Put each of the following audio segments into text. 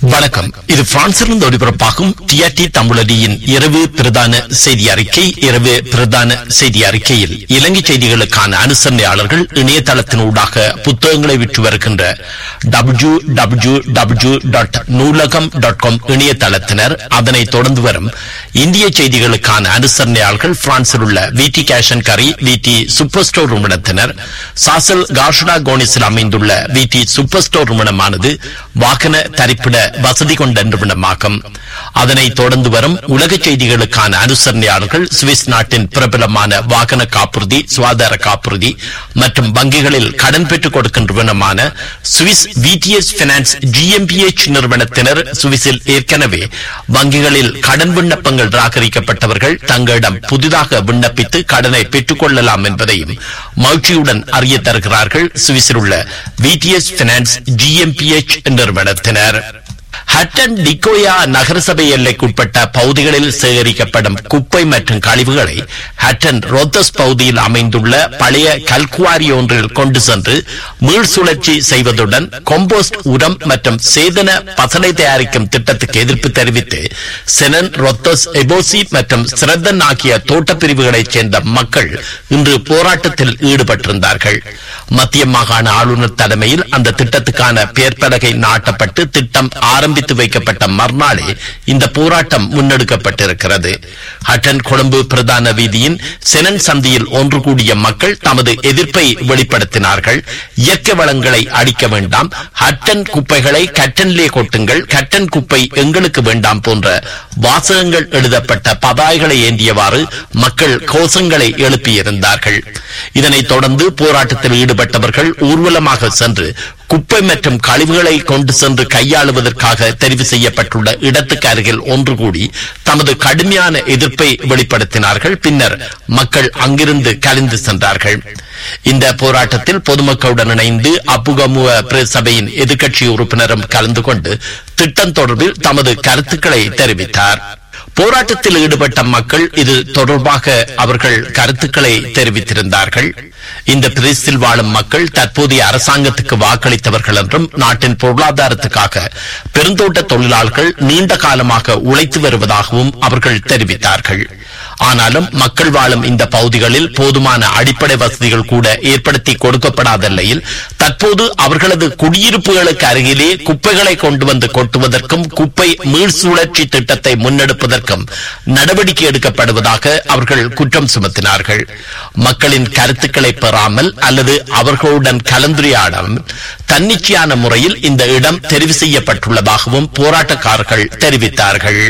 வணக்கம் இது பிரான்சிலிருந்து ஒளிபரப்பாகும் டிஆர்டி தமிழடியின் இரவு பிரதான செய்தி அறிக்கை இரவு பிரதான செய்தி அறிக்கையில் இலங்கை செய்திகளுக்கான அனுசரணையாளர்கள் இணையதளத்தினூடாக புத்தகங்களை விற்று வருகின்ற W W W dot Noolaham dot com இணையதளத்தினர் அதனைத் தொடர்ந்து வரும் இந்திய செய்திகளுக்கான அனுசரணையாளர்கள் பிரான்சில் உள்ள விடி கேஷன் கரி விடி சூப்பர் ஸ்டோர் நிறுவனத்தினர் சாசல் கார்ஷடா கோனிஸில் அமைந்துள்ள விடி சூப்பர் ஸ்டோர் நிறுவனமானது வாகன தரிப்பிட வசதி கொண்ட நிறுவனமாகும் அதனைத் தொடர்ந்து வரும் உலக செய்திகளுக்கான அனுசரணையாளர்கள் சுவிஸ் நாட்டின் பிரபலமான வாகன காப்புறுதி சுகாதார காப்புறுதி மற்றும் வங்கிகளில் கடன் பெற்றுக் கொடுக்கும் நிறுவனமான சுவிஸ் விடிஎஸ் பினான்ஸ் ஜிஎம்பிஎச் நிறுவனத்தினர் சுவிஸில் ஏற்கனவே வங்கிகளில் கடன் விண்ணப்பங்கள் நிராகரிக்கப்பட்டவர்கள் தங்களிடம் புதிதாக விண்ணப்பித்து கடனை பெற்றுக் கொள்ளலாம் என்பதையும் மகிழ்ச்சியுடன் அறிய தருகிறார்கள் சுவிஸில் உள்ள விடிஎஸ் பினான்ஸ் ஜிஎம்பிஎச் நிறுவனத்தினர் ஹட்டன் டிகோயா நகரசபை எல்லைக்குட்பட்ட பகுதிகளில் சேகரிக்கப்படும் குப்பை மற்றும் கழிவுகளை ஹட்டன் ரோத்தஸ் பகுதியில் அமைந்துள்ள பழைய கல்குவாரி ஒன்றில் கொண்டு சென்று மீள் சுழற்சி செய்வதுடன் கொம்போஸ்ட் உரம் மற்றும் சேதன பசலை தயாரிக்கும் திட்டத்துக்கு எதிர்ப்பு தெரிவித்து செனன் ரொத்தஸ் எபோசி மற்றும் சிரத்தன் ஆகிய தோட்டப் பிரிவுகளைச் சேர்ந்த மக்கள் இன்று போராட்டத்தில் ஈடுபட்டிருந்தார்கள் மத்திய மாகாண ஆளுநர் தலைமையில் அந்த திட்டத்துக்கான பெயர் பலகை நாட்டப்பட்டு திட்டம் ஆரம்பித்து வைக்கப்பட்ட மறுநாளே இந்த போராட்டம் முன்னெடுக்கப்பட்டிருக்கிறது ஹட்டன் கொழும்பு பிரதான வீதியின் செனன் சந்தியில் ஒன்று கூடிய மக்கள் தமது எதிர்ப்பை வெளிப்படுத்தினார்கள் இயற்கை வளங்களை அடிக்க வேண்டாம் ஹட்டன் குப்பைகளை கட்டன்லே கொட்டுங்கள் கட்டன் குப்பை எங்களுக்கு வேண்டாம் போன்ற வாசகங்கள் எழுதப்பட்ட பதாய்களை ஏந்தியவாறு மக்கள் கோஷங்களை எழுப்பியிருந்தார்கள் இதனைத் தொடர்ந்து போராட்டத்தில் ஈடுபட்டவர்கள் ஊர்வலமாக சென்று குப்பை மற்றும் கழிவுகளை கொண்டு சென்று கையாளுவதற்காக தெரிவு செய்யப்பட்டுள்ள இடத்துக்கு அருகில் ஒன்று கூடி தமது கடுமையான எதிர்ப்பை வெளிப்படுத்தினார்கள் பின்னர் மக்கள் அங்கிருந்து கலைந்து சென்றார்கள் இந்த போராட்டத்தில் பொதுமக்களுடன் இணைந்து அப்புகமுவ பிரசபையின் எதிர்க்கட்சி உறுப்பினரும் கலந்து கொண்டு திட்டம் தொடர்பில் தமது கருத்துக்களை தெரிவித்தார் போராட்டத்தில் ஈடுபட்ட மக்கள் இது தொடர்பாக அவர்கள் கருத்துக்களை தெரிவித்திருந்தார்கள் இந்த பிரதேசத்தில் வாழும் மக்கள் தற்போதைய அரசாங்கத்துக்கு வாக்களித்தவர்கள் என்றும் நாட்டின் பொருளாதாரத்துக்காக பெருந்தோட்ட தொழிலாளர்கள் நீண்ட காலமாக உழைத்து வருவதாகவும் அவர்கள் தெரிவித்தார்கள் ஆனாலும் மக்கள் வாழும் இந்த பகுதிகளில் போதுமான அடிப்படை வசதிகள் கூட ஏற்படுத்தி கொடுக்கப்படாத நிலையில் தற்போது அவர்களது குடியிருப்புகளுக்கு அருகிலே குப்பைகளை கொண்டு வந்து கொட்டுவதற்கும் குப்பை மீள் சுழற்சி திட்டத்தை முன்னெடுப்பதற்கும் நடவடிக்கை எடுக்கப்படுவதாக அவர்கள் குற்றம் சுமத்தினார்கள் மக்களின் கருத்துக்களை பெறாமல் அல்லது அவர்களுடன் கலந்துரையாடாமல் தன்னிச்சையான முறையில் இந்த இடம் தெரிவு செய்யப்பட்டுள்ளதாகவும் போராட்டக்காரர்கள் தெரிவித்தார்கள்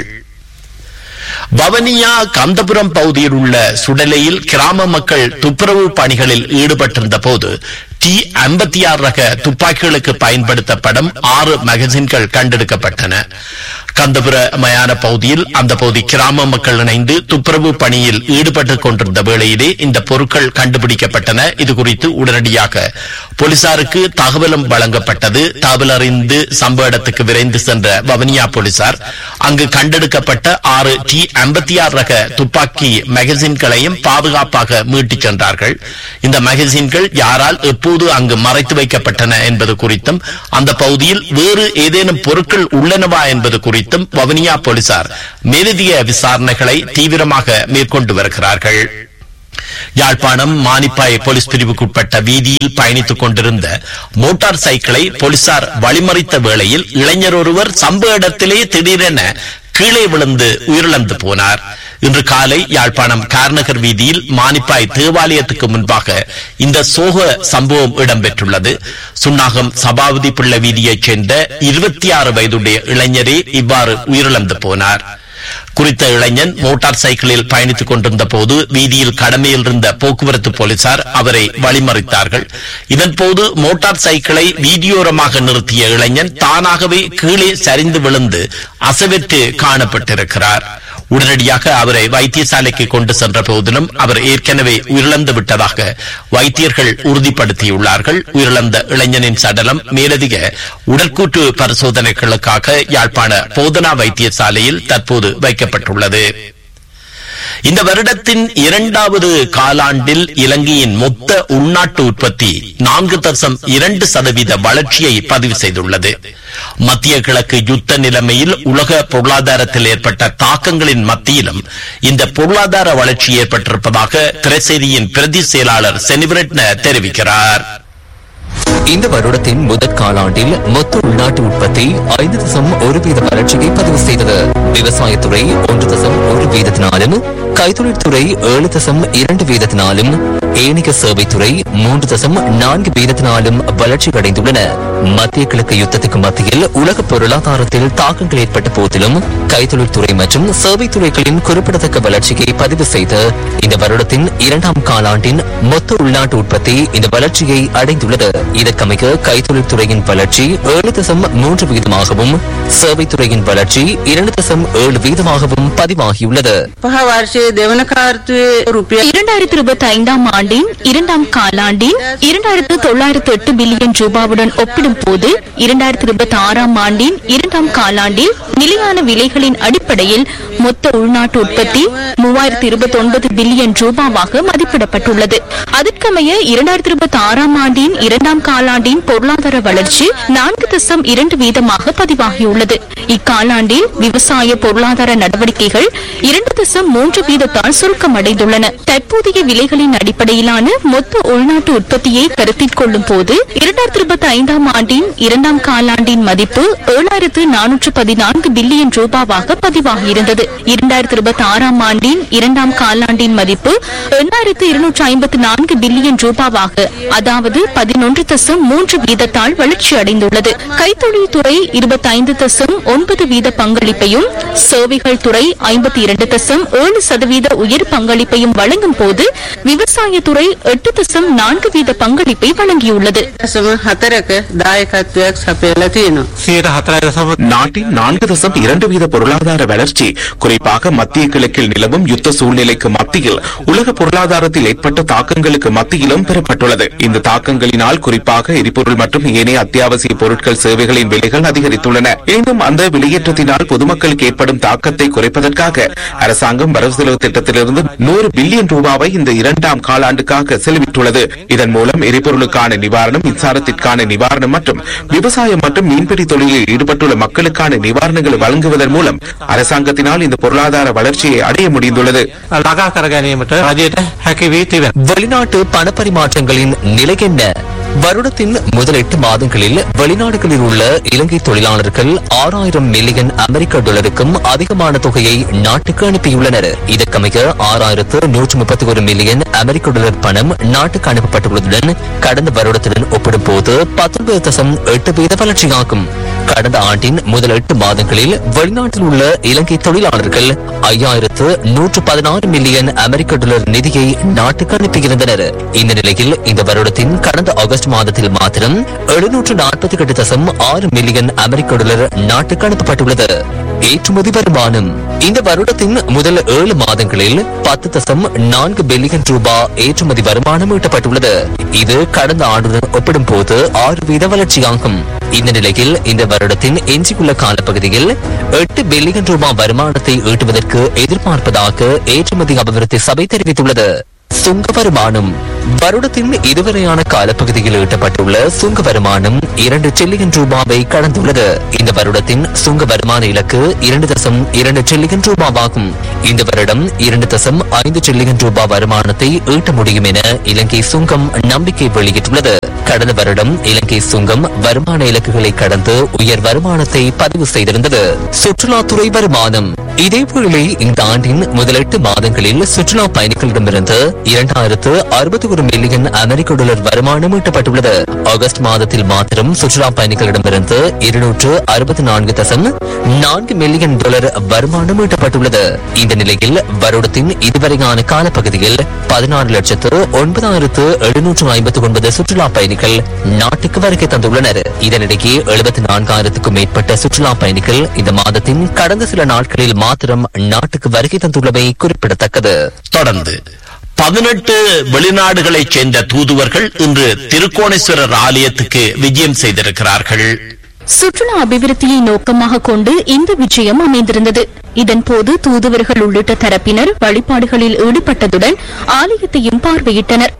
வவனியா கந்தபுரம் பகுதியில் உள்ள சுடலையில் கிராம மக்கள் துப்புரவு பணிகளில் ஈடுபட்டிருந்த போது டி ஐம்பத்தி ஆறு ரக துப்பாக்கிகளுக்கு பயன்படுத்தப்படும் ஆறு மேகசின்கள் கண்டெடுக்கப்பட்டன கந்தபுர மயான பகுதியில் அந்த பகுதி கிராம மக்கள் இணைந்து துப்புரவு பணியில் ஈடுபட்டுக் கொண்டிருந்த வேளையிலே இந்த பொருட்கள் கண்டுபிடிக்கப்பட்டன இது குறித்து உடனடியாக போலீசாருக்கு தகவலும் வழங்கப்பட்டது தகவல் அறிந்து சம்பவ இடத்துக்கு விரைந்து சென்ற வவனியா போலீசார் அங்கு கண்டெடுக்கப்பட்ட ஆறு டி ஐம்பத்தி ஆறு ரக துப்பாக்கி மேகசின்களையும் பாதுகாப்பாக மீட்டுச் சென்றார்கள் இந்த மேகசின்கள் யாரால் எப்போது அங்கு மறைத்து வைக்கப்பட்டன என்பது குறித்தும் அந்த பகுதியில் வேறு ஏதேனும் பொருட்கள் உள்ளனவா என்பது குறித்தும் வவனியா போலீசார் மேலதிக விசாரணைகளை தீவிரமாக மேற்கொண்டு வருகிறார்கள் யாழ்ப்பாணம் மானிப்பாய் போலீஸ் பிரிவுக்குட்பட்ட வீதியில் பயணித்துக் கொண்டிருந்த மோட்டார் சைக்கிளை போலீசார் வழிமறித்த வேளையில் இளைஞர் ஒருவர் சம்பவ இடத்திலே திடீரென கீழே விழுந்து உயிரிழந்து போனார் இன்று காலை யாழ்ப்பாணம் கார்நகர் வீதியில் மானிப்பாய் தேவாலயத்துக்கு முன்பாக இந்த சோக சம்பவம் இடம்பெற்றுள்ளது சுன்னாகம் சபாபதி பிள்ளை வீதியைச் சேர்ந்த இருபத்தி ஆறு வயதுடைய இளைஞரே இவ்வாறு உயிரிழந்து போனார் குறித்த இளைஞன் மோட்டார் சைக்கிளில் பயணித்துக் கொண்டிருந்த போது வீதியில் கடமையில் இருந்த போக்குவரத்து போலீசார் அவரை வழிமறித்தார்கள் இதன்போது மோட்டார் சைக்கிளை வீதியோரமாக நிறுத்திய இளைஞன் தானாகவே கீழே சரிந்து விழுந்து அசைவற்று காணப்பட்டிருக்கிறார் உடனடியாக அவரை வைத்தியசாலைக்கு கொண்டு சென்ற போதிலும் அவர் ஏற்கனவே உயிரிழந்து விட்டதாக வைத்தியர்கள் உறுதிப்படுத்தியுள்ளார்கள் உயிரிழந்த இளைஞனின் சடலம் மேலதிக உடற்கூற்று பரிசோதனைகளுக்காக யாழ்ப்பாண போதனா வைத்தியசாலையில் தற்போது வைக்கப்பட்டுள்ளது இந்த வருடத்தின் இரண்டாவது காலாண்டில் இலங்கையின் மொத்த உள்நாட்டு உற்பத்தி நான்கு தசம் இரண்டு சதவீத வளர்ச்சியை பதிவு செய்துள்ளது மத்திய கிழக்கு யுத்த நிலைமையில் உலக பொருளாதாரத்தில் ஏற்பட்ட தாக்கங்களின் மத்தியிலும் இந்த பொருளாதார வளர்ச்சி ஏற்பட்டிருப்பதாக திரைசேரியின் பிரதி செயலாளர் செனிவரட்ன தெரிவிக்கிறார் இந்த வருடத்தின் முதற் காலாண்டில் மொத்த உள்நாட்டு உற்பத்தி ஐந்து தசம் ஒரு வீத வளர்ச்சியை பதிவு செய்தது விவசாயத்துறை ஒன்று தசம் ஒரு வீதத்தினாலும் கைத்தொழில்துறை ஏழு தசம் இரண்டு வீதத்தினாலும் ஏனைய சேவைத்துறை மூன்று தசம் நான்கு வீதத்தினாலும் வளர்ச்சி அடைந்துள்ளன மத்திய கிழக்கு யுத்தத்துக்கு மத்தியில் உலக பொருளாதாரத்தில் தாக்கங்கள் ஏற்பட்ட போதிலும் கைத்தொழில்துறை மற்றும் சேவைத்துறைகளின் குறிப்பிடத்தக்க வளர்ச்சியை பதிவு செய்து இந்த வருடத்தின் இரண்டாம் காலாண்டின் மொத்த உள்நாட்டு உற்பத்தி இந்த வளர்ச்சியை அடைந்துள்ளது இதற்கமைய கைத்தொழில்துறையின் வளர்ச்சி ஏழு தசம் மூன்று வீதமாகவும் சேவைத்துறையின் வளர்ச்சி இரண்டு தசம் ஏழு வீதமாகவும் பதிவாகியுள்ளது පහ වර්ෂයේ දෙවන කාර්තුවේ රුපියල් இரண்டாயிரத்தி இருபத்தி ஐந்தாம் ஆண்டின் இரண்டாம் காலாண்டின் இரண்டாயிரத்து தொள்ளாயிரத்து எட்டு பில்லியன் ரூபாவுடன் ஒப்பிடும் போது இரண்டாயிரத்தி இருபத்தி ஆறாம் ஆண்டின் இரண்டாம் காலாண்டில் நிலையான விலைகளின் அடிப்படையில் மொத்த உள்நாட்டு உற்பத்தி மூவாயிரத்தி இருபத்தி ஒன்பது பில்லியன் ரூபாவாக மதிப்பிடப்பட்டுள்ளது அதற்கமைய இரண்டாயிரத்தி இருபத்தி ஆறாம் ஆண்டின் இரண்டாம் காலாண்டின் பொருளாதார வளர்ச்சி நான்கு தசம் இரண்டு வீதமாக பதிவாகியுள்ளது இக்காலாண்டில் விவசாய பொருளாதார நடவடிக்கைகள் இரண்டு தசம் மூன்று வீதத்தால் சுருக்கமடைந்துள்ளன தற்போதைய விலைகளின் அடிப்படையிலான மொத்த உள்நாட்டு உற்பத்தியை கருத்தில் கொள்ளும் போது இரண்டாயிரத்தி இருபத்தி ஐந்தாம் ஆண்டின் இரண்டாம் காலாண்டின் மதிப்பு ஏழாயிரத்து நானூற்று பதினான்கு பில்லியன் ரூபாவாக பதிவாகியிருந்தது இரண்டாயிரத்தி இருபத்தி ஆறாம் ஆண்டின் இரண்டாம் காலாண்டின் மதிப்பு எண்ணாயிரத்து இருநூற்று ஐம்பத்தி நான்கு பில்லியன் ரூபாவாக அதாவது பதினொன்று தசம் மூன்று வீதத்தால் வளர்ச்சி அடைந்துள்ளது கைத்தொழில் துறை இருபத்தைந்து தசம் ஒன்பது வீத பங்களிப்பையும் சேவைகள் துறை ஐம்பத்தி இரண்டு தசம் ஏழு சதவீத உயர் பங்களிப்பையும் வழங்கும் போது விவசாயத்துறை எட்டு தசம் நான்கு வீத பங்களிப்பை வழங்கியுள்ளது දසම හතරක දායකත්වයක් සපයලා තියෙනවා. සියයට හතරයි දසම நாட்டின் நான்கு தசம் இரண்டு வீத பொருளாதார வளர்ச்சி குறிப்பாக மத்திய கிழக்கில் நிலவும் யுத்த சூழ்நிலைக்கு மத்தியில் உலக பொருளாதாரத்தில் ஏற்பட்ட தாக்கங்களுக்கு மத்தியிலும் பெறப்பட்டுள்ளது இந்த தாக்கங்களினால் குறிப்பாக எரிபொருள் மற்றும் ஏனைய அத்தியாவசிய பொருட்கள் சேவைகளின் விலைகள் அதிகரித்துள்ளன எனினும் அந்த விலையேற்றத்தினால் பொதுமக்களுக்கு ஏற்படும் தாக்கத்தை குறைப்பதற்காக அரசாங்கம் வரவு செலவு திட்டத்திலிருந்து நூறு பில்லியன் ரூபாவை இந்த இரண்டாம் காலாண்டுக்காக செலவிட்டுள்ளது இதன் மூலம் எரிபொருளுக்கான நிவாரணம் மின்சாரத்திற்கான நிவாரணம் மற்றும் விவசாயம் மற்றும் மீன்பிடி தொழிலில் ஈடுபட்டுள்ள மக்களுக்கான நிவாரணங்களை வழங்குவதன் மூலம் அரசாங்கத்தினால் இந்த பொருளாதார வளர்ச்சியை அடைய முடிந்துள்ளது ළඟා කර ගැනීමට රජයට හැකි වී තිබෙන. வெளிநாட்டு பணப்பரிமாற்றங்களின் நிலை என்ன வருடத்தின் முதல் எட்டு மாதங்களில் வெளிநாடுகளில் உள்ள இலங்கை தொழிலாளர்கள் ஆறாயிரம் மில்லியன் அமெரிக்க டாலருக்கும் அதிகமான தொகையை நாட்டுக்கு அனுப்பியுள்ளனர் இதற்கமைய ஆறாயிரத்து நூற்று முப்பத்தி ஒரு மில்லியன் அமெரிக்க டாலர் பணம் நாட்டுக்கு அனுப்பப்பட்டுள்ளதுடன் கடந்த வருடத்துடன் ஒப்பிடும்போது பத்தொன்பது தசம் எட்டு வீத வளர்ச்சியாகும் கடந்த ஆண்டின் முதல் எட்டு மாதங்களில் வெளிநாட்டில் உள்ள இலங்கை தொழிலாளர்கள் ஐயாயிரத்து நூற்று பதினாறு மில்லியன் அமெரிக்க டாலர் நிதியை நாட்டுக்கு அனுப்பியிருந்தனர் இந்த நிலையில் இந்த வருடத்தின் கடந்த ஆகஸ்ட் மாதத்தில் மாத்திரம் எழுநூற்று நாற்பத்தி எட்டு தசம் ஆறு மில்லியன் அமெரிக்க டாலர் நாட்டுக்கு அனுப்பப்பட்டுள்ளது ஏற்றுமதி வருமானம் இந்த வருடத்தின் முதல் ஏழு மாதங்களில் பத்து தசம் நான்கு பில்லியன் ரூபாய் ஏற்றுமதி வருமானம் ஈட்டப்பட்டுள்ளது இது கடந்த ஆண்டுடன் ஒப்பிடும்போது ஆறு வீத வளர்ச்சியாகும் இந்த நிலையில் இந்த வருடத்தின் எஞ்சியுள்ள காலப்பகுதியில் எட்டு பில்லியன் ரூபாய் வருமானத்தை ஈட்டுவதற்கு எதிர்பார்ப்பதாக ஏற்றுமதி அபிவிருத்தி சபை தெரிவித்துள்ளது சுங்க வருமானம் வருடத்தின் இதுவரையான காலப்பகுதியில் ஈட்டப்பட்டுள்ள சுங்க வருமானம் இரண்டு டிரில்லியன் ரூபாவை கடந்துள்ளது இந்த வருடத்தின் சுங்க வருமான இலக்கு இரண்டு தசம் இரண்டு டிரில்லியன் ரூபாவாகும் இந்த வருடம் இரண்டு தசம் ஐந்து டிரில்லியன் ரூபாய் வருமானத்தை ஈட்ட முடியும் என இலங்கை சுங்கம் நம்பிக்கை வெளியிட்டுள்ளது கடந்த வருடம் இலங்கை சுங்கம் வருமான இலக்குகளை கடந்து உயர் வருமானத்தை பதிவு செய்திருந்தது சுற்றுலாத்துறை வருமானம் இதேவேளை இந்த ஆண்டின் முதல் எட்டு மாதங்களில் சுற்றுலா பயணிகளிடமிருந்து இரண்டாயிரத்து அறுபத்தி ஒரு மில்லியன் அமெரிக்க டாலர் வருமானம் ஈட்டப்பட்டுள்ளது ஆகஸ்ட் மாதத்தில் மாத்திரம் சுற்றுலா பயணிகளிடமிருந்து இருநூற்று அறுபத்தி நான்கு தசம் நான்கு மில்லியன் டாலர் வருமானம் ஈட்டப்பட்டுள்ளது இந்த நிலையில் வருடத்தின் இதுவரையான காலப்பகுதியில் பதினாறு லட்சத்து ஒன்பதாயிரத்து எழுநூற்று ஐம்பத்தி ஒன்பது சுற்றுலா பயணிகள் நாட்டுக்கு வருகை தந்துள்ளனர் இதனிடையே எழுபத்தி நான்காயிரத்துக்கும் மேற்பட்ட சுற்றுலா பயணிகள் இந்த மாதத்தின் கடந்த சில நாட்களில் மாத்திரம் நாட்டுக்கு வருகை தந்துள்ளமை குறிப்பிடத்தக்கது தொடர்ந்து பதினெட்டு வெளிநாடுகளைச் சேர்ந்த தூதுவர்கள் இன்று திருக்கோணேஸ்வரர் ஆலயத்துக்கு விஜயம் செய்திருக்கிறார்கள் சுற்றுலா அபிவிருத்தியை நோக்கமாக கொண்டு இந்த விஜயம் அமைந்திருந்தது இதன்போது தூதுவர்கள் உள்ளிட்ட தரப்பினர் வழிபாடுகளில் ஈடுபட்டதுடன் ஆலயத்தையும் பார்வையிட்டனர்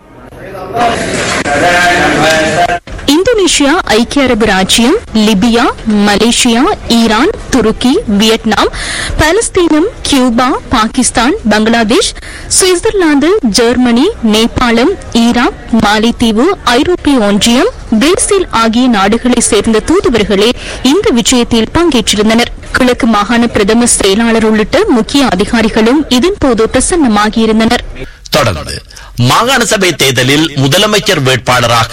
இந்தோனேஷியா ஐக்கிய அரபு ராஜ்யம் லிபியா மலேசியா ஈரான் துருக்கி வியட்நாம் பாலஸ்தீனம் Cuba Pakistan Bangladesh Switzerland Germany நேபாளம் ஈராக் மாலைத்தீவு ஐரோப்பிய ஒன்றியம் பிரேசில் ஆகிய நாடுகளைச் சேர்ந்த தூதுவர்களே இந்த விஜயத்தில் பங்கேற்றிருந்தனர் கிழக்கு மாகாண பிரதம செயலாளர் உள்ளிட்ட முக்கிய அதிகாரிகளும் இதன்போது பிரசன்னமாகியிருந்தனர் தொடர்ந்து மாகாண சபை தேர்தலில் முதலமைச்சர் வேட்பாளராக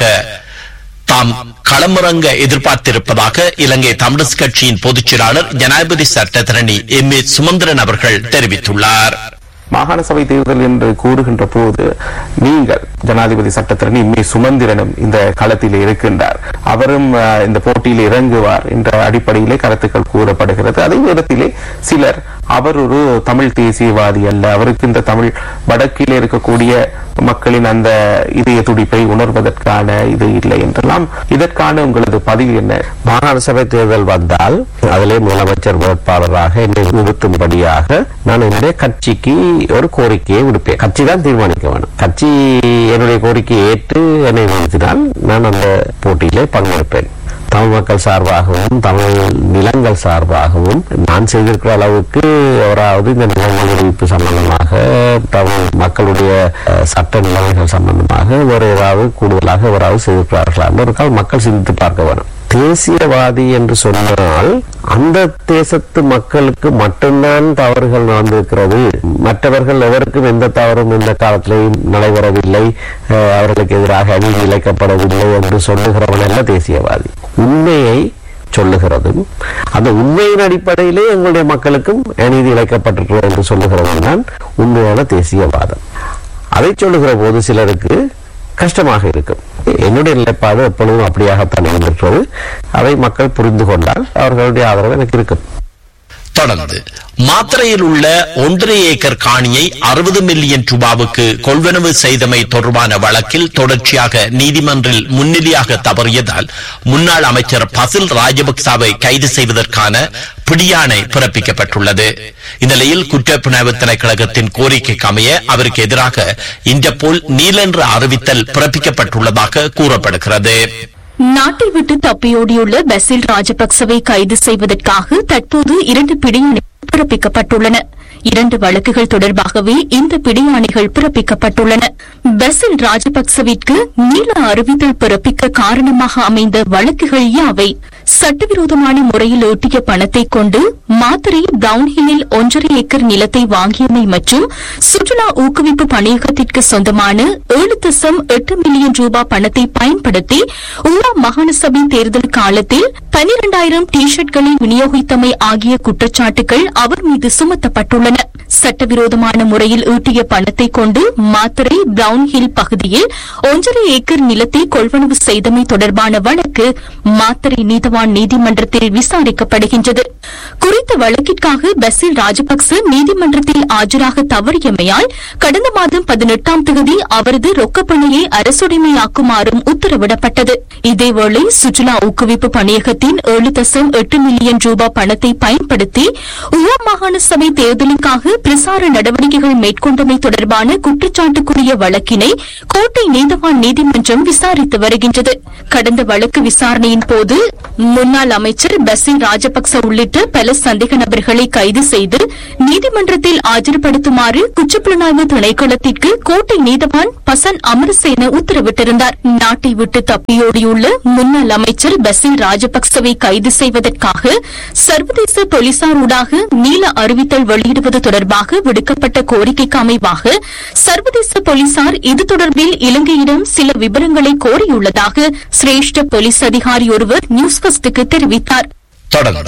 தாம் களமிறங்க எதிர்பார்த்திருப்பதாக இலங்கை தமிழரசு கட்சியின் பொதுச் செயலாளர் ஜனாதிபதி சட்டத்தரணி எம் ஏ சுமந்திரன் அவர்கள் தெரிவித்துள்ளார் மாகாண சபை தேர்தல் என்று கூறுகின்ற போது நீங்கள் ஜனாதிபதி சட்டத்திரணி இம்மே சுமந்திரனும் இந்த களத்தில் இருக்கின்றார் அவரும் அஹ், இந்த போட்டியில் இறங்குவார் என்ற அடிப்படையிலே கருத்துக்கள் கூறப்படுகிறது அதே நேரத்திலே சிலர் அவர் ஒரு தமிழ் தேசியவாதி அல்ல அவருக்கு இந்த தமிழ் வடக்கில் இருக்கக்கூடிய மக்களின் அந்த இதய துடிப்பை உணர்வதற்கான இது இல்லை என்றெல்லாம் இதற்கான உங்களது பதிவு என்ன மாகாண சபை தேர்தல் வந்தால் அதிலே முதலமைச்சர் வேட்பாளராக என்னை நிறுத்தும்படியாக நான் என்னுடைய கட்சிக்கு ஒரு கோரிக்கையை விடுப்பேன் கட்சி தான் தீர்மானிக்க வேணும் கட்சி என்னுடைய கோரிக்கையை ஏற்று என்னை நிறுத்தினால் நான் அந்த போட்டியிலே பங்கெடுப்பேன் தமிழ் மக்கள் சார்பாகவும் தமிழ் நிலங்கள் சார்பாகவும் நான் செய்திருக்கிற அளவுக்கு அவராவது இந்த நிலங்கள் அறிவிப்பு சம்பந்தமாக தமிழ் மக்களுடைய அஹ், சட்ட நிலைமைகள் சம்பந்தமாக வேறு ஏதாவது கூடுதலாக அவராவது செய்திருக்கிறார்களா என்று ஒரு கால் மக்கள் சிந்தித்து பார்க்க வேணும் தேசியவாதி என்று சொன்னால் அந்த தேசத்து மக்களுக்கு மட்டும்தான் தவறுகள் நடந்திருக்கிறது மற்றவர்கள் எவருக்கும் எந்த தவறும் இந்த காலத்திலேயும் நடைபெறவில்லை அஹ், அவர்களுக்கு எதிராக அநீதி இழைக்கப்படவில்லை என்று சொல்லுகிறவன் அல்ல தேசியவாதி உண்மையை சொல்லுகிறதும் அந்த உண்மையின் அடிப்படையிலே எங்களுடைய மக்களுக்கும் அநீதி இழைக்கப்பட்டிருக்கிறது என்று சொல்லுகிறவன் தான் உண்மையான தேசியவாதம் அதை சொல்லுகிற போது சிலருக்கு கஷ்டமாக இருக்கும் என்னுடைய நிலைப்பாடு எப்பொழுதும் அப்படியாகத்தான் இருந்திருக்கிறது அதை மக்கள் புரிந்து கொண்டால் அவர்களுடைய ஆதரவு எனக்கு இருக்கும் தொடர்ந்து மாத்திரையில் உள்ள ஒன்றரை ஏக்கர் காணியை அறுபது மில்லியன் ரூபாவுக்கு கொள்வனவு செய்தமை தொடர்பான வழக்கில் தொடர்ச்சியாக நீதிமன்றில் முன்னிலையாக தவறியதால் முன்னாள் அமைச்சர் பசில் ராஜபக்சாவை கைது செய்வதற்கான பிடியாணை பிறப்பிக்கப்பட்டுள்ளது இந்நிலையில் குற்றப்புலனாய்வு திணைக்களகத்தின் கோரிக்கைக்கு அமைய அவருக்கு எதிராக இன்டர்போல் நீலென்ற அறிவித்தல் பிறப்பிக்கப்பட்டுள்ளதாக கூறப்படுகிறது நாட்டை விட்டு தப்பியோடியுள்ள பசில் ராஜபக்சவை கைது செய்வதற்காக தற்போது இரண்டு பிடியாணை பிறப்பிக்கப்பட்டுள்ளன இரண்டு வழக்குகள் தொடர்பாகவே இந்த பிடியாணைகள் பிறப்பிக்கப்பட்டுள்ளன பசில் ராஜபக்சவிற்கு நீள அறிவித்தல் பிறப்பிக்க காரணமாக அமைந்த வழக்குகள் யாவை சட்டவிரோதமான முறையில் ஈட்டிய பணத்தை கொண்டு மாத்திரை பிரவுன்ஹில்லில் ஒன்றரை ஏக்கர் நிலத்தை வாங்கியமை மற்றும் சுற்றுலா ஊக்குவிப்பு பணியகத்திற்கு சொந்தமான ஏழு தசம் எட்டு மில்லியன் ரூபாய் பணத்தை பயன்படுத்தி உமா மாகாண சபை தேர்தல் காலத்தில் பனிரெண்டாயிரம் டி ஷர்ட்களை விநியோகித்தமை ஆகிய குற்றச்சாட்டுகள் அவர் மீது சுமத்தப்பட்டுள்ளன சட்டவிரோதமான முறையில் ஈட்டிய பணத்தை கொண்டு மாத்திரை பிரவுன் ஹில் பகுதியில் ஒன்றரை ஏக்கர் நிலத்தை கொள்வனவு செய்தமை தொடர்பான வழக்கு மாத்திரை நீதவான் நீதிமன்றத்தில் விசாரிக்கப்படுகின்றது குறித்த வழக்கிற்காக பசில் ராஜபக்ச நீதிமன்றத்தில் ஆஜராக தவறியமையால் கடந்த மாதம் பதினெட்டாம் தேதி அவரது ரொக்கப்பணியை அரசுடைமையாக்குமாறும் உத்தரவிடப்பட்டது இதேவேளை சுற்றுலா ஊக்குவிப்பு பணியகத்தின் ஏழு தசம் எட்டு மில்லியன் ரூபாய் பணத்தை பயன்படுத்தி உவா மாகாண சபை தேர்தலுக்காக பிரசார நடவடிக்கைகள் மேற்கொண்டமை தொடர்பான குற்றச்சாட்டுக்குரிய வழக்கினை கோட்டை நீதவான் நீதிமன்றம் விசாரித்து வருகின்றது கடந்த வழக்கு விசாரணையின் போது முன்னாள் அமைச்சர் பசில் ராஜபக்ச உள்ளிட்ட பல சந்தேக நபர்களை கைது செய்து நீதிமன்றத்தில் ஆஜர்படுத்துமாறு குற்றப்புலனாய்வு திணைக்களத்திற்கு கோட்டை நீதவான் பசன் அமரசேன உத்தரவிட்டிருந்தார் நாட்டை விட்டு தப்பியோடியுள்ள முன்னாள் அமைச்சர் பசில் ராஜபக்சவை கைது செய்வதற்காக சர்வதேச போலீசார் ஊடாக நீல அறிவித்தல் வெளியிடுவது தொடர்பாக விடுக்கப்பட்ட கோரிக்கைக்கு அமைவாக சர்வதேச போலீசார் இது தொடர்பில் இலங்கையிடம் சில விவரங்களை கோரியுள்ளதாக சிரேஷ்ட போலீஸ் அதிகாரி ஒருவர் நியூஸ் ஃபர்ஸ்டுக்கு தெரிவித்தார் தொடர்ந்து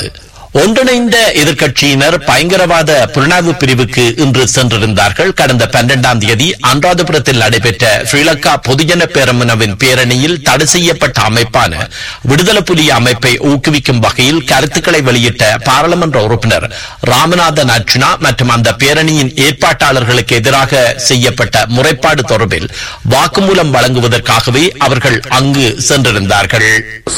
ஒன்றிணைந்த எதிர்க்கட்சியினர் பயங்கரவாத புலனாய்வு பிரிவுக்கு இன்று சென்றிருந்தார்கள் கடந்த பன்னெண்டாம் தேதி அனுராதபுரத்தில் நடைபெற்ற ஸ்ரீலங்கா பொதுஜன பேரமுனவின் பேரணியில் தடை செய்யப்பட்ட அமைப்பான விடுதலை புலி அமைப்பை ஊக்குவிக்கும் வகையில் கருத்துக்களை வெளியிட்ட பாராளுமன்ற உறுப்பினர் ராமநாதன் அர்ச்சுனா மற்றும் அந்த பேரணியின் ஏற்பாட்டாளர்களுக்கு எதிராக செய்யப்பட்ட முறைப்பாடு தொடர்பில் வாக்குமூலம் வழங்குவதற்காகவே அவர்கள் அங்கு சென்றிருந்தார்கள்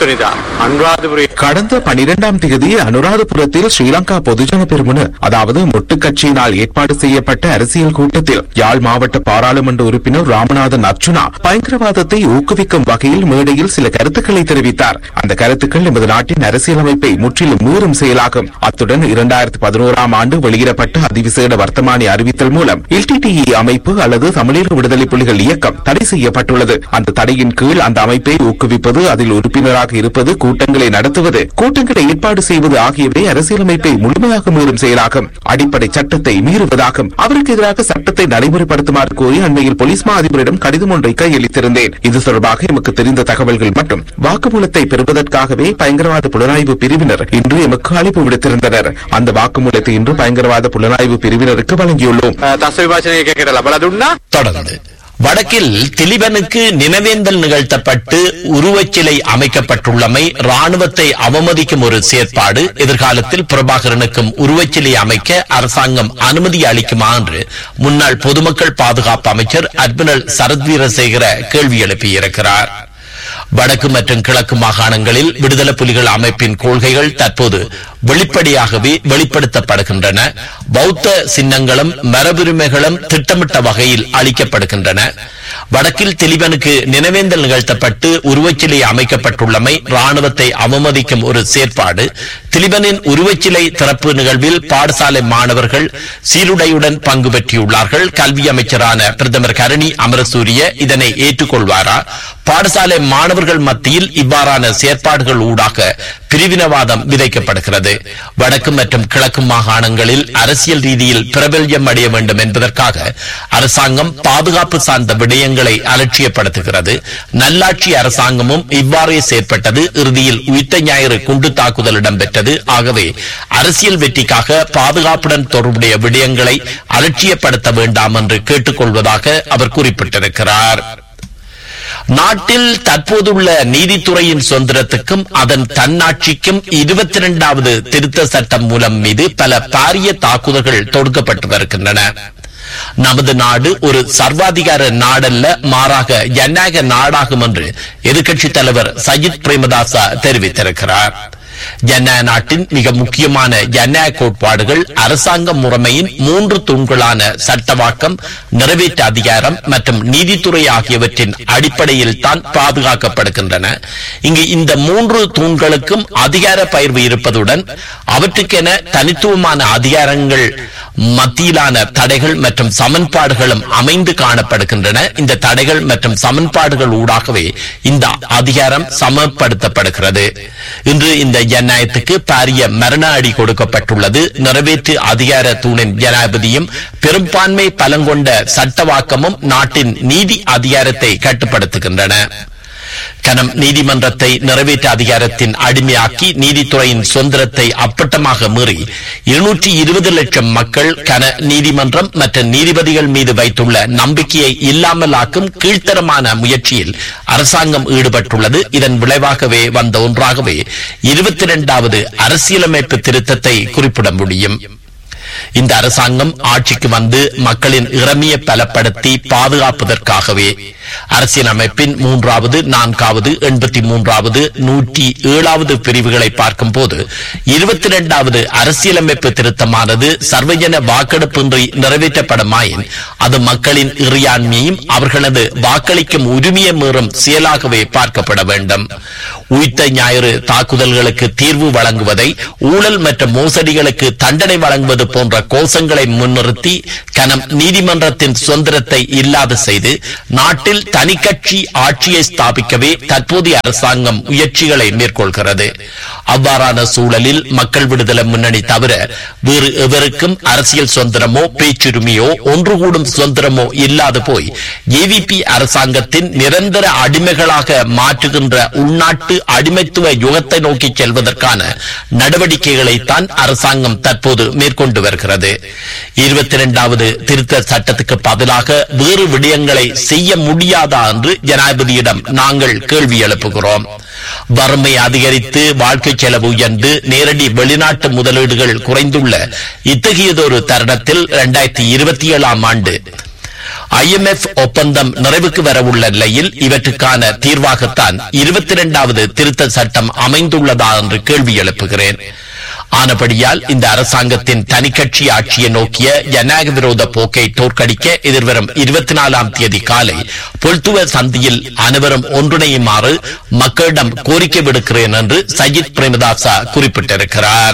கடந்த பனிரெண்டாம் தேதி அனுராதபுரத்தில் ஸ்ரீலங்கா பொதுஜன பெருமுன அதாவது மொட்டு கட்சியினால் ஏற்பாடு செய்யப்பட்ட அரசியல் கூட்டத்தில் யாழ் மாவட்ட பாராளுமன்ற உறுப்பினர் ராமநாதன் அர்ச்சுனா பயங்கரவாதத்தை ஊக்குவிக்கும் வகையில் மேடையில் சில கருத்துக்களை தெரிவித்தார் அந்த கருத்துக்கள் நமது நாட்டின் அரசியலமைப்பை முற்றிலும் மீறும் செயலாகும் அத்துடன் இரண்டாயிரத்தி பதினோராம் ஆண்டு வெளியிடப்பட்ட அதிவிசேட வர்த்தமானி அறிவித்தல் மூலம் எல்டிடிஇ அமைப்பு அல்லது தமிழீழ விடுதலை புலிகள் இயக்கம் தடை செய்யப்பட்டுள்ளது அந்த தடையின் கீழ் அந்த அமைப்பை ஊக்குவிப்பது அதில் உறுப்பினராக இருப்பது கூட்டங்களை நடத்துவது கூட்டங்களை ஏற்பாடு செய்வது ஆகியவை அரசியலமைப்பை முழுமையாக மீறும் செயலாகும் அடிப்படை சட்டத்தை மீறுவதாகும் அவருக்கு எதிராக சட்டத்தை நடைமுறைப்படுத்துமாறு கோரி அண்மையில் போலீஸ் மா அதிபரிடம் கடிதம் ஒன்றை கையளித்திருந்தேன் இது தொடர்பாக எமக்கு தெரிந்த தகவல்கள் மற்றும் வாக்குமூலத்தை பெறுவதற்காகவே பயங்கரவாத புலனாய்வு பிரிவினர் இன்று எமக்கு அழைப்பு விடுத்திருந்தனர் அந்த வாக்குமூலத்தை இன்று பயங்கரவாத புலனாய்வு பிரிவினருக்கு வழங்கியுள்ளோம் தொடர்ந்து வடக்கில் திலிபனுக்கு நினைவேந்தல் நிகழ்த்தப்பட்டு உருவச்சிலை அமைக்கப்பட்டுள்ளமை ராணுவத்தை அவமதிக்கும் ஒரு செயற்பாடு எதிர்காலத்தில் பிரபாகரனுக்கும் உருவச்சிலை அமைக்க அரசாங்கம் அனுமதி அளிக்குமா என்று முன்னாள் பொதுமக்கள் பாதுகாப்பு அமைச்சர் அட்மிரல் சரத்வீரசேகர கேள்வி எழுப்பியிருக்கிறார் வடக்கு மற்றும் கிழக்கு மாகாணங்களில் விடுதலை புலிகள் அமைப்பின் கொள்கைகள் தற்போது வெளிப்படையாகவே வெளிப்படுத்தப்படுகின்றன பௌத்த சின்னங்களும் மரபுரிமைகளும் திட்டமிட்ட வகையில் அளிக்கப்படுகின்றன வடக்கில் திலிபனுக்கு நினைவேந்தல் நிகழ்த்தப்பட்டு உருவச்சிலை அமைக்கப்பட்டுள்ளமை ராணுவத்தை அவமதிக்கும் ஒரு செயற்பாடு திலிபனின் உருவச்சிலை திறப்பு நிகழ்வில் பாடசாலை மாணவர்கள் சீருடையுடன் பங்கு பெற்றியுள்ளார்கள் கல்வி அமைச்சரான பிரதமர் கரணி அமரசூரிய இதனை ஏற்றுக்கொள்வாரா பாடசாலை மாணவர்கள் மத்தியில் இவ்வாறான செயற்பாடுகள் ஊடாக பிரிவினவாதம் விதைக்கப்படுகிறது வடக்கு மற்றும் கிழக்கு மாகாணங்களில் அரசியல் ரீதியில் பிரபல்யம் அடைய வேண்டும் என்பதற்காக அரசாங்கம் பாதுகாப்பு சார்ந்த விடயங்களை அலட்சியப்படுத்துகிறது நல்லாட்சி அரசாங்கமும் இவ்வாறே செயற்பட்டது இறுதியில் உயிர்த்த ஞாயிறு குண்டு தாக்குதல் இடம்பெற்றது ஆகவே அரசியல் வெற்றிக்காக பாதுகாப்புடன் தொடர்புடைய விடயங்களை அலட்சியப்படுத்த வேண்டாம் என்று கேட்டுக்கொள்வதாக அவர் குறிப்பிட்டிருக்கிறார் நாட்டில் தற்போதுள்ள நீதித்துறையின் சுதந்திரத்துக்கும் அதன் தன்னாட்சிக்கும் இருபத்தி இரண்டாவது திருத்த சட்டம் மூலம் மீது பல பாரிய தாக்குதல்கள் தொடுக்கப்பட்டு வருகின்றன நமது நாடு ஒரு சர்வாதிகார நாடல்ல மாறாக ஜனநாயக நாடாகும் என்று எதிர்க்கட்சித் தலைவர் சஜித் பிரேமதாசா தெரிவித்திருக்கிறார் ஜனநாயக நாட்டின் மிக முக்கியமான ஜனநாயக கோட்பாடுகள் அரசாங்க முறைமையின் மூன்று தூண்களான சட்டவாக்கம் நிறைவேற்ற அதிகாரம் மற்றும் நீதித்துறை ஆகியவற்றின் அடிப்படையில் தான் பாதுகாக்கப்படுகின்றன இங்கு இந்த மூன்று தூண்களுக்கும் அதிகார பயிர்வு இருப்பதுடன் அவற்றுக்கென தனித்துவமான அதிகாரங்கள் மத்தியிலான தடைகள் மற்றும் சமன்பாடுகளும் அமைந்து காணப்படுகின்றன இந்த தடைகள் மற்றும் சமன்பாடுகள் ஊடாகவே இந்த அதிகாரம் சமப்படுத்தப்படுகிறது இன்று இந்த ஜனநாயகத்துக்கு பாரிய மரண அடி கொடுக்கப்பட்டுள்ளது நிறைவேற்று அதிகார தூணின் ஜனாதிபதியும் பெரும்பான்மை பலங்கொண்ட சட்டவாக்கமும் நாட்டின் நீதி அதிகாரத்தை கட்டுப்படுத்துகின்றன கனம் நீதிமன்றத்தை நிறைவேற்ற அதிகாரத்தின் அடிமையாக்கி நீதித்துறையின் சுதந்திரத்தை அப்பட்டமாக மீறி இருநூற்றி இருபது லட்சம் மக்கள் கன நீதிமன்றம் மற்றும் நீதிபதிகள் மீது வைத்துள்ள நம்பிக்கையை இல்லாமலாக்கும் கீழ்த்தரமான முயற்சியில் அரசாங்கம் ஈடுபட்டுள்ளது இதன் விளைவாகவே வந்த ஒன்றாகவே இருபத்தி இரண்டாவது அரசியலமைப்பு திருத்தத்தை குறிப்பிட முடியும் இந்த அரசாங்கம் ஆட்சிக்கு வந்து மக்களின் இறமையை பலப்படுத்தி பாதுகாப்பதற்காகவே அரசியலமைப்பின் மூன்றாவது நான்காவது எண்பத்தி மூன்றாவது நூற்றி ஏழாவது பிரிவுகளை பார்க்கும் போது இருபத்தி இரண்டாவது அரசியலமைப்பு திருத்தமானது சர்வஜன வாக்கெடுப்பின்றி நிறைவேற்றப்படுமாயின் அது மக்களின் இறையாண்மையும் அவர்களது வாக்களிக்கும் உரிமையை மீறும் செயலாகவே பார்க்கப்பட வேண்டும் உயிர்த்த ஞாயிறு தாக்குதல்களுக்கு தீர்வு வழங்குவதை ஊழல் மற்றும் மோசடிகளுக்கு தண்டனை வழங்குவது போன்ற போன்ற கோஷங்களை முன்னிறுத்தி கனம் நீதிமன்றத்தின் சுதந்திரத்தை இல்லாது செய்து நாட்டில் தனிக்கட்சி ஆட்சியை ஸ்தாபிக்கவே தற்போதைய அரசாங்கம் முயற்சிகளை மேற்கொள்கிறது அவ்வாறான சூழலில் மக்கள் விடுதலை முன்னணி தவிர வேறு எவருக்கும் அரசியல் சுதந்திரமோ பேச்சுரிமையோ ஒன்று கூடும் சுதந்திரமோ இல்லாது போய் ஏவிபி அரசாங்கத்தின் நிரந்தர அடிமைகளாக மாற்றுகின்ற உள்நாட்டு அடிமைத்துவ யுகத்தை நோக்கி செல்வதற்கான நடவடிக்கைகளை தான் அரசாங்கம் தற்போது மேற்கொண்டு வருகிறது இருபத்தி இரண்டாவது திருத்த சட்டத்துக்கு பதிலாக வேறு விடயங்களை செய்ய முடியாதா என்று ஜனாதிபதியிடம் நாங்கள் கேள்வி எழுப்புகிறோம் வறுமை அதிகரித்து வாழ்க்கை செலவு உயர்ந்து நேரடி வெளிநாட்டு முதலீடுகள் குறைந்துள்ள இத்தகையதொரு தருணத்தில் இரண்டாயிரத்தி இருபத்தி ஏழாம் ஆண்டு ஐஎம்எஃப் ஒப்பந்தம் நிறைவுக்கு வரவுள்ள நிலையில் இவற்றுக்கான தீர்வாகத்தான் இருபத்தி இரண்டாவது திருத்த சட்டம் அமைந்துள்ளதா என்று கேள்வி எழுப்புகிறேன் ஆனபடியால் இந்த அரசாங்கத்தின் தனிக்கட்சி ஆட்சியை நோக்கிய ஜனநாயக விரோத போக்கை தோற்கடிக்க எதிர்வரும் இருபத்தி நாலாம் தேதி காலை பொல்துவ சந்தியில் அனைவரும் ஒன்றிணையுமாறு மக்களிடம் கோரிக்கை விடுக்கிறேன் என்று சஜித் பிரேமதாசா குறிப்பிட்டிருக்கிறார்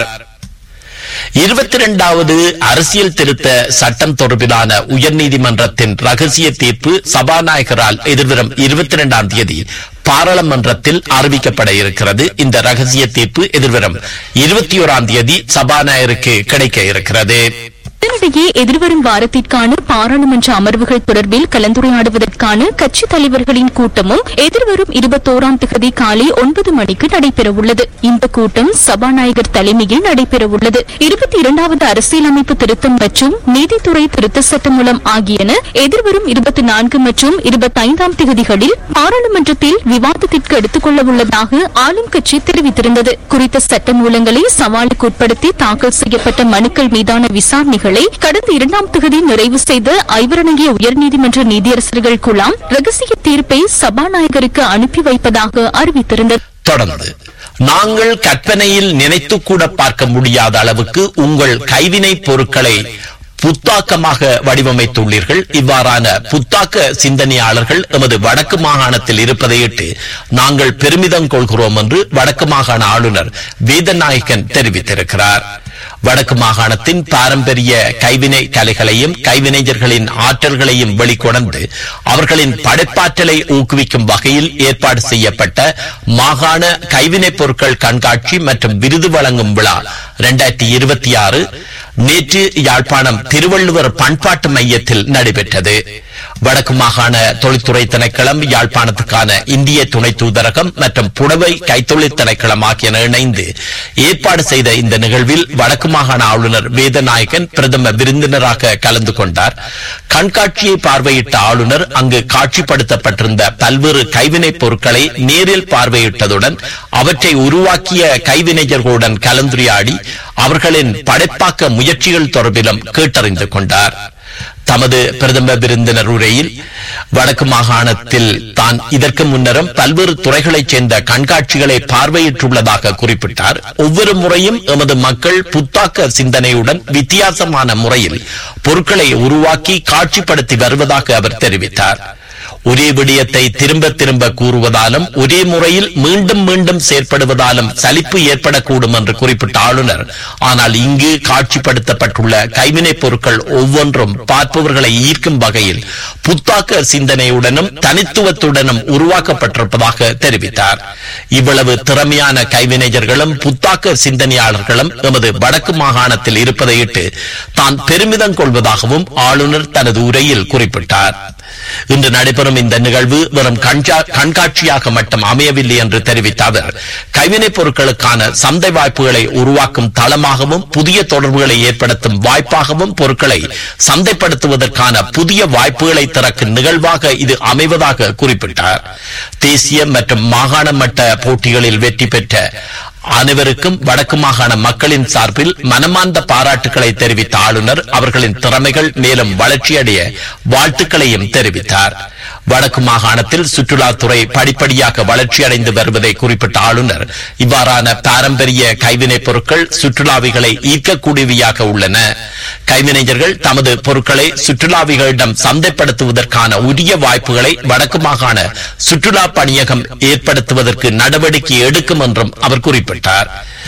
இருபத்தி இரண்டாவது அரசியல் திருத்த சட்டம் தொடர்பிலான உயர்நீதிமன்றத்தின் ரகசிய தீர்ப்பு சபாநாயகரால் எதிர்வரும் இருபத்தி இரண்டாம் தேதி பாராளுமன்றத்தில் அறிவிக்கப்பட இருக்கிறது இந்த ரகசிய தீர்ப்பு எதிர்வரும் இருபத்தி ஓராம் தேதி சபாநாயகருக்கு கிடைக்க இருக்கிறது இதனிடையே எதிர்வரும் வாரத்திற்கான பாராளுமன்ற அமர்வுகள் தொடர்பில் கலந்துரையாடுவதற்கான கட்சித் தலைவர்களின் கூட்டமும் எதிர்வரும் இருபத்தோராம் திகதி காலை ஒன்பது மணிக்கு நடைபெறவுள்ளது இந்த கூட்டம் சபாநாயகர் தலைமையில் நடைபெறவுள்ளது இருபத்தி இரண்டாவது அரசியலமைப்பு திருத்தம் மற்றும் நீதித்துறை திருத்த சட்டம் மூலம் ஆகியன எதிர்வரும் இருபத்தி நான்கு மற்றும் இருபத்தைந்தாம் திகதிகளில் பாராளுமன்றத்தில் விவாதத்திற்கு எடுத்துக் கொள்ளவுள்ளதாக ஆளும் கட்சி தெரிவித்திருந்தது குறித்த சட்ட மூலங்களை சவாலுக்கு உட்படுத்தி தாக்கல் செய்யப்பட்ட மனுக்கள் மீதான விசாரணைகளை கடந்த இரண்டாம் தொகுதி நிறைவு செய்த ஐவரடங்கிய உயர்நீதிமன்ற நீதியரசர்கள் குழாம் ரகசிய தீர்ப்பை சபாநாயகருக்கு அனுப்பி வைப்பதாக அறிவித்திருந்தது தொடர்ந்து நாங்கள் கற்பனையில் நினைத்து கூட பார்க்க முடியாத அளவுக்கு உங்கள் கைவினை பொருட்களை புத்தாக்கமாக வடிவமைத்துள்ளீர்கள் இவ்வாறான புத்தாக்க சிந்தனையாளர்கள் எமது வடக்கு மாகாணத்தில் இருப்பதையிட்டு நாங்கள் பெருமிதம் கொள்கிறோம் என்று வடக்கு மாகாண ஆளுநர் வேதநாயகன் தெரிவித்திருக்கிறார் வடக்கு மாகாணத்தின் பாரம்பரிய கைவினை கலைகளையும் கைவினைஞர்களின் ஆற்றல்களையும் வெளிக்கொணர்ந்து அவர்களின் படைப்பாற்றலை ஊக்குவிக்கும் வகையில் ஏற்பாடு செய்யப்பட்ட மாகாண கைவினைப் பொருட்கள் கண்காட்சி மற்றும் விருது வழங்கும் விழா இரண்டாயிரத்தி இருபத்தி ஆறு நேற்று யாழ்ப்பாணம் திருவள்ளுவர் பண்பாட்டு மையத்தில் நடைபெற்றது வடக்கு மாகாண தொழில்துறை திணைக்களம் யாழ்ப்பாணத்துக்கான இந்திய துணை தூதரகம் மற்றும் புடவை கைத்தொழில் திணைக்களம் ஆகியன இணைந்து ஏற்பாடு செய்த இந்த நிகழ்வில் வடக்கு மாகாண ஆளுநர் வேதநாயகன் பிரதம விருந்தினராக கலந்து கொண்டார் கண்காட்சியை பார்வையிட்ட ஆளுநர் அங்கு காட்சிப்படுத்தப்பட்டிருந்த பல்வேறு கைவினைப் பொருட்களை நேரில் பார்வையிட்டதுடன் அவற்றை உருவாக்கிய கைவினைஞர்களுடன் கலந்துரையாடி அவர்களின் படைப்பாக்க முயற்சிகள் தொடர்பிலும் கேட்டறிந்து கொண்டார் தமது பிரதம விருந்தினர் உரையில் வடக்கு மாகாணத்தில் தான் இதற்கு முன்னரும் பல்வேறு துறைகளைச் சேர்ந்த கண்காட்சிகளை பார்வையிட்டுள்ளதாக குறிப்பிட்டார் ஒவ்வொரு முறையும் எமது மக்கள் புத்தாக்க சிந்தனையுடன் வித்தியாசமான முறையில் பொருட்களை உருவாக்கி காட்சிப்படுத்தி வருவதாக அவர் தெரிவித்தார் ஒரே விடயத்தை திரும்ப திரும்ப கூறுவதாலும் ஒரே முறையில் மீண்டும் மீண்டும் செயற்படுவதாலும் சலிப்பு ஏற்படக்கூடும் என்று குறிப்பிட்ட ஆளுநர் ஆனால் இங்கு காட்சிப்படுத்தப்பட்டுள்ள கைவினைப் பொருட்கள் ஒவ்வொன்றும் பார்ப்பவர்களை ஈர்க்கும் வகையில் புத்தாக்க சிந்தனையுடனும் தனித்துவத்துடனும் உருவாக்கப்பட்டிருப்பதாக தெரிவித்தார் இவ்வளவு திறமையான கைவினைஞர்களும் புத்தாக்க சிந்தனையாளர்களும் எமது வடக்கு மாகாணத்தில் இருப்பதையிட்டு தான் பெருமிதம் கொள்வதாகவும் ஆளுநர் தனது உரையில் குறிப்பிட்டார் இன்று நடைபெறும் இந்த நிகழ்வு வெறும் கண்கா- கண்காட்சியாக மட்டும் அமையவில்லை என்று தெரிவித்த அவர் கைவினைப் பொருட்களுக்கான சந்தை வாய்ப்புகளை உருவாக்கும் தளமாகவும் புதிய தொடர்புகளை ஏற்படுத்தும் வாய்ப்பாகவும் பொருட்களை சந்தைப்படுத்துவதற்கான புதிய வாய்ப்புகளை திறக்கும் நிகழ்வாக இது அமைவதாக குறிப்பிட்டார் தேசிய மற்றும் மாகாண மட்ட போட்டிகளில் வெற்றி பெற்ற அனைவருக்கும் வடக்கு மாகாண மக்களின் சார்பில் மனமார்ந்த பாராட்டுக்களை தெரிவித்த ஆளுநர் அவர்களின் திறமைகள் மேலும் வளர்ச்சியடைய வாழ்த்துக்களையும் தெரிவித்தார் வடக்கு மாகாணத்தில் சுற்றுலாத்துறை படிப்படியாக வளர்ச்சியடைந்து வருவதை குறிப்பிட்ட ஆளுநர் இவ்வாறான பாரம்பரிய கைவினைப் பொருட்கள் சுற்றுலாவிகளை ஈர்க்கக்கூடியவையாக உள்ளன கைவினைஞர்கள் தமது பொருட்களை சுற்றுலாவிகளிடம் சந்தைப்படுத்துவதற்கான உரிய வாய்ப்புகளை வடக்கு மாகாண சுற்றுலா பணியகம் ஏற்படுத்துவதற்கு நடவடிக்கை எடுக்கும் என்றும் அவர் குறிப்பிட்டார்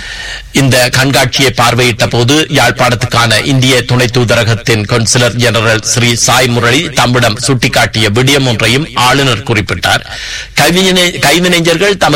இந்த கண்காட்சியை பார்வையிட்ட போது யாழ்ப்பாணத்துக்கான இந்திய துணை தூதரகத்தின் கவுன்சிலர் ஜெனரல் ஸ்ரீ சாய் முரளி தம்மிடம் சுட்டிக்காட்டிய விடயம் ஒன்றையும் ஆளுநர் குறிப்பிட்டார் கைவினை கைவினைஞர்கள் தமது